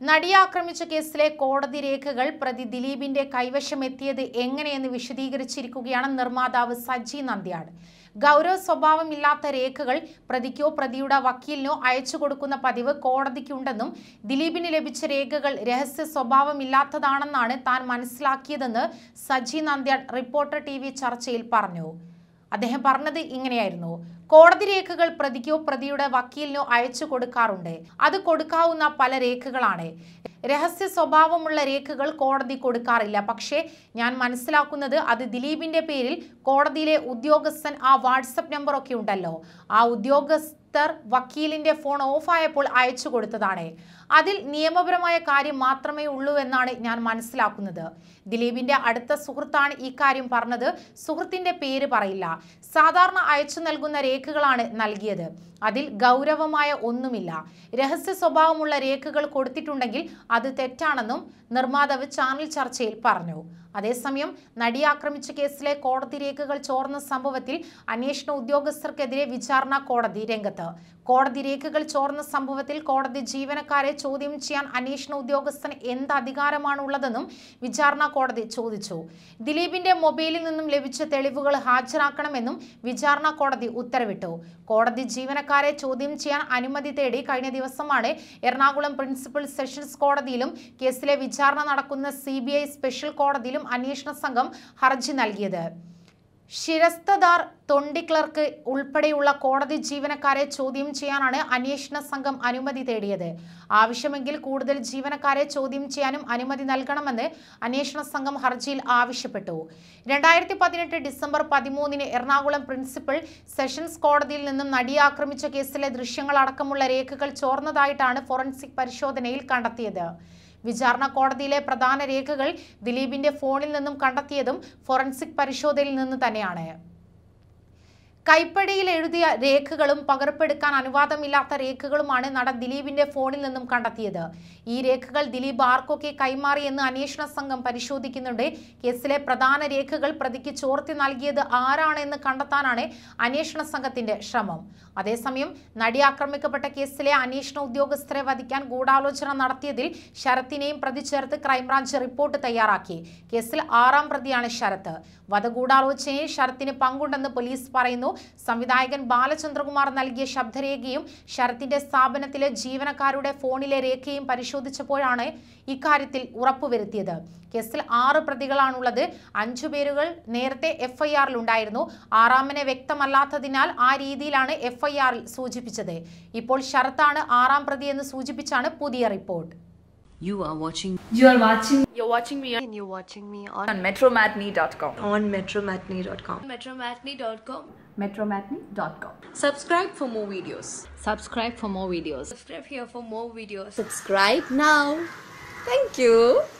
നടിയെ ആക്രമിച്ച കേസിലെ കോടതി രേഖകൾ പ്രതി ദിലീപിന്റെ കൈവശമെത്തിയത് എങ്ങനെയെന്ന് വിശദീകരിച്ചിരിക്കുകയാണ് നിർമ്മാതാവ് സജി നന്ദ്യാട് ഗൗരവ സ്വഭാവമില്ലാത്ത രേഖകൾ പ്രതിക്കോ പ്രതിയുടെ വക്കീലിനോ അയച്ചു കൊടുക്കുന്ന പതിവ് കോടതിക്കുണ്ടെന്നും ദിലീപിന് ലഭിച്ച രേഖകൾ രഹസ്യ സ്വഭാവമില്ലാത്തതാണെന്നാണ് താൻ മനസ്സിലാക്കിയതെന്ന് സജി നന്ദ്യാട് റിപ്പോർട്ടർ ടി ചർച്ചയിൽ പറഞ്ഞു അദ്ദേഹം പറഞ്ഞത് ഇങ്ങനെയായിരുന്നു കോടതി രേഖകൾ പ്രതിക്കോ പ്രതിയുടെ വക്കീലിനോ അയച്ചു കൊടുക്കാറുണ്ട് അത് കൊടുക്കാവുന്ന പല രേഖകളാണ് രഹസ്യ സ്വഭാവമുള്ള രേഖകൾ കോടതി കൊടുക്കാറില്ല പക്ഷേ ഞാൻ മനസ്സിലാക്കുന്നത് അത് ദിലീപിന്റെ പേരിൽ കോടതിയിലെ ഉദ്യോഗസ്ഥൻ ആ വാട്സപ്പ് നമ്പർ ഒക്കെ ഉണ്ടല്ലോ ആ ഉദ്യോഗസ്ഥർ വക്കീലിന്റെ ഫോൺ ഓഫായപ്പോൾ അയച്ചു കൊടുത്തതാണ് അതിൽ നിയമപരമായ കാര്യം മാത്രമേ ഉള്ളൂ എന്നാണ് ഞാൻ മനസ്സിലാക്കുന്നത് ദിലീപിന്റെ അടുത്ത സുഹൃത്താണ് ഈ കാര്യം പറഞ്ഞത് സുഹൃത്തിന്റെ പേര് പറയില്ല സാധാരണ അയച്ചു നൽകുന്ന രേഖകളാണ് നൽകിയത് അതിൽ ഗൗരവമായ ഒന്നുമില്ല രഹസ്യ സ്വഭാവമുള്ള രേഖകൾ കൊടുത്തിട്ടുണ്ടെങ്കിൽ അത് തെറ്റാണെന്നും നിർമ്മാതാവ് ചാനൽ ചർച്ചയിൽ പറഞ്ഞു അതേസമയം നടിയെ ആക്രമിച്ച കേസിലെ കോടതി രേഖകൾ ചോർന്ന സംഭവത്തിൽ അന്വേഷണ ഉദ്യോഗസ്ഥർക്കെതിരെ വിചാരണ കോടതി രംഗത്ത് കോടതി രേഖകൾ ചോർന്ന സംഭവത്തിൽ കോടതി ജീവനക്കാരെ ചോദ്യം ചെയ്യാൻ അന്വേഷണ ഉദ്യോഗസ്ഥന് എന്ത് അധികാരമാണ് ഉള്ളതെന്നും വിചാരണ കോടതി ചോദിച്ചു ദിലീപിന്റെ മൊബൈലിൽ നിന്നും ലഭിച്ച തെളിവുകൾ ഹാജരാക്കണമെന്നും വിചാരണ കോടതി ഉത്തരവിട്ടു കോടതി ജീവനക്കാരെ ചോദ്യം ചെയ്യാൻ അനുമതി തേടി കഴിഞ്ഞ ദിവസമാണ് എറണാകുളം പ്രിൻസിപ്പൽ സെഷൻസ് കോടതിയിലും കേസിലെ വിചാരണ നടക്കുന്ന സി സ്പെഷ്യൽ കോടതിയിലും അന്വേഷണ സംഘം ഹർജി നൽകിയത് ശിരസ്തദാർ തൊണ്ടി ക്ലർക്ക് ഉൾപ്പെടെയുള്ള കോടതി ജീവനക്കാരെ ചോദ്യം ചെയ്യാനാണ് അന്വേഷണ സംഘം അനുമതി തേടിയത് ആവശ്യമെങ്കിൽ കൂടുതൽ ജീവനക്കാരെ ചോദ്യം ചെയ്യാനും അനുമതി നൽകണമെന്ന് അന്വേഷണ സംഘം ഹർജിയിൽ ആവശ്യപ്പെട്ടു രണ്ടായിരത്തി പതിനെട്ട് ഡിസംബർ പതിമൂന്നിന് എറണാകുളം പ്രിൻസിപ്പൽ സെഷൻസ് കോടതിയിൽ നിന്നും നടിയെ ആക്രമിച്ച കേസിലെ ദൃശ്യങ്ങൾ അടക്കമുള്ള രേഖകൾ ചോർന്നതായിട്ടാണ് ഫോറൻസിക് പരിശോധനയിൽ കണ്ടെത്തിയത് വിചാരണ കോടതിയിലെ പ്രധാന രേഖകൾ ദിലീപിന്റെ ഫോണിൽ നിന്നും കണ്ടെത്തിയതും ഫോറൻസിക് പരിശോധനയിൽ നിന്ന് തന്നെയാണ് കൈപ്പടിയിൽ എഴുതിയ രേഖകളും പകർപ്പെടുക്കാൻ അനുവാദമില്ലാത്ത രേഖകളുമാണ് നടൻ ദിലീപിന്റെ ഫോണിൽ നിന്നും കണ്ടെത്തിയത് ഈ രേഖകൾ ദിലീപ് ആർക്കൊക്കെ കൈമാറിയെന്ന് അന്വേഷണ സംഘം പരിശോധിക്കുന്നുണ്ട് കേസിലെ പ്രധാന രേഖകൾ പ്രതിക്ക് ചോർത്തി നൽകിയത് ആരാണെന്ന് കണ്ടെത്താനാണ് അന്വേഷണ സംഘത്തിന്റെ ശ്രമം അതേസമയം നടി ആക്രമിക്കപ്പെട്ട കേസിലെ അന്വേഷണ ഉദ്യോഗസ്ഥരെ വധിക്കാൻ ഗൂഢാലോചന നടത്തിയതിൽ ശരത്തിനെയും പ്രതി ചേർത്ത് ക്രൈംബ്രാഞ്ച് റിപ്പോർട്ട് തയ്യാറാക്കി കേസിൽ ആറാം പ്രതിയാണ് ശരത്ത് വധഗൂഢാലോചനയിൽ ശരത്തിന് പങ്കുണ്ടെന്ന് പോലീസ് പറയുന്നു സംവിധായകൻ ബാലചന്ദ്രകുമാർ നൽകിയ ശബ്ദരേഖയും ശരത്തിന്റെ സ്ഥാപനത്തിലെ ജീവനക്കാരുടെ ഫോണിലെ രേഖയും പരിശോധിച്ചപ്പോഴാണ് ഇക്കാര്യത്തിൽ ഉറപ്പുവരുത്തിയത് കേസിൽ ആറ് പ്രതികളാണുള്ളത് അഞ്ചു പേരുകൾ നേരത്തെ എഫ്ഐആറിൽ ഉണ്ടായിരുന്നു ആറാമനെ വ്യക്തമല്ലാത്തതിനാൽ ആ രീതിയിലാണ് എഫ്ഐആറിൽ സൂചിപ്പിച്ചത് ഇപ്പോൾ ശരത്താണ് ആറാം പ്രതി എന്ന് സൂചിപ്പിച്ചാണ് പുതിയ report You are watching You are watching You're watching me on, and you're watching me on, on metromatney.com. on metromatney.com. Metromatney.com. metromatney.com. Subscribe for more videos. subscribe for more videos. Subscribe here for more videos. Subscribe now. Thank you.